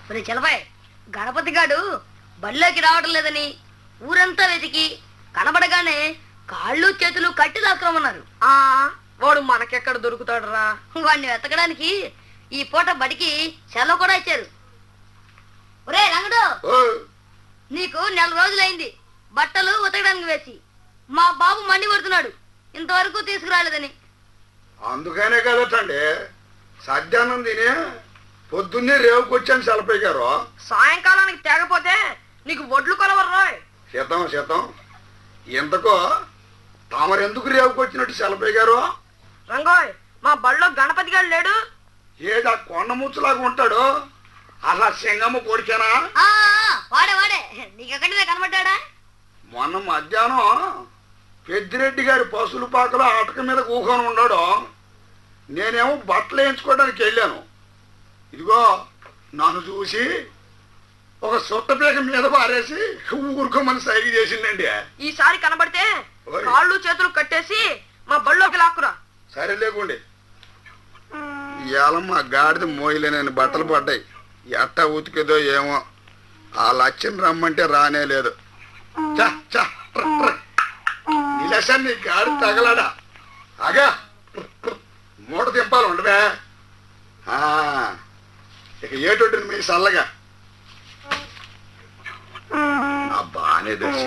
మరి చలపాయ్ గణపతి గాడు బడిలోకి రావడం లేదని ఊరంతా వెతికి కనబడగానే కాళ్ళు చేతులు కట్టి లాక్రమన్నారు ఆ వాడు మనకెక్కడ దొరుకుతాడు రా వాడిని వెతకడానికి ఈ పూట బడికి సెలవు కూడా ఇచ్చారు ఒరే రంగడు ఓ, నీకు నెల రోజులైంది బట్టలు ఉతకడానికి వేసి మా బాబు మండి కొడుతున్నాడు ఇంతవరకు తీసుకురాలేదని అందుకనే కదటండి సద్యానం తిని పొద్దున్నే రేవుకొచ్చాను సెలపై గారు సాయంకాలానికి తేగపోతే నీకు వడ్లు కొలవర్రాయ్ శతం శతం ఇంతకో తామరెందుకు రేవుకొచ్చినట్టు సెలపై గారు రంగోయ్ మా బడిలో గణపతి గారు లేడు ఏడా కొండ ముచ్చులాగా ఉంటాడు అలా సింగమ్మ కొడిచానా ఆ, ఆ, వాడే వాడే నీకెక్కడిదే కనబడ్డా మొన్న మధ్యాహ్నం పెద్దిరెడ్డి గారి పసులు పాకలో ఆటక మీద కూకొని ఉన్నాడు నేనేమో బట్టలు వేయించుకోవడానికి వెళ్ళాను ఇదిగో నన్ను చూసి ఒక సుట్టపీక మీద పారేసి ఊరుకోమని సైగ చేసిందండి ఈసారి కనబడితే ఓయ్. కాళ్ళు చేతులు కట్టేసి మా బడిలోకి లాక్కురా సరే లేకుండి ఇవాళ మా గాడిద మోయలేనని బట్టలు పడ్డాయి ఎట్టా ఉతికేదో ఏమో ఆ లక్ష్యం రమ్మంటే రానే లేదు చా, చా, ట్ర, ట్ర. నిలేసా నీ గాడి తగలడా అగా మూట దింపాలి ఉండవే ఆ, ఇక ఏటొడ్డుని మీ చల్లగా నా బానే దశ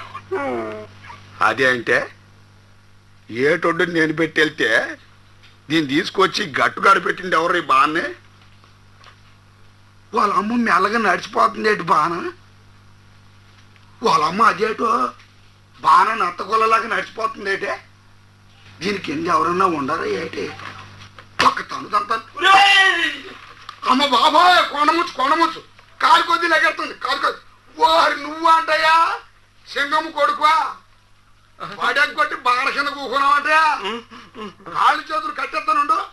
అదే అంటే ఏటొడ్డు నేను పెట్టి వెళ్తే దీన్ని తీసుకొచ్చి గట్టుగాడు పెట్టింది ఎవరు ఈ బాగానే వాళ్ళ అమ్మ మెల్లగా నడిచిపోతుంది ఏంటి బాణ వాళ్ళ అమ్మ అదేటో బాణ నత్తగొల్లలాగా నడిచిపోతుంది ఏంటే దీని కింద ఎవరన్నా ఉండరా ఏంటి ఒక్క తను తను అమ్మ బాబాయ్ కొండముచ్చు కొండముచ్చు కాలు కొద్ది లెగెడుతుంది కాలు కొద్ది వారి నువ్వు అంటయ్యా సింగమ్మ కొడుకువా వాడెక్ కొట్టి బాణ కింద కూకున్నావు అంటే కాళ్ళు చేతులు కట్టేస్తానుండు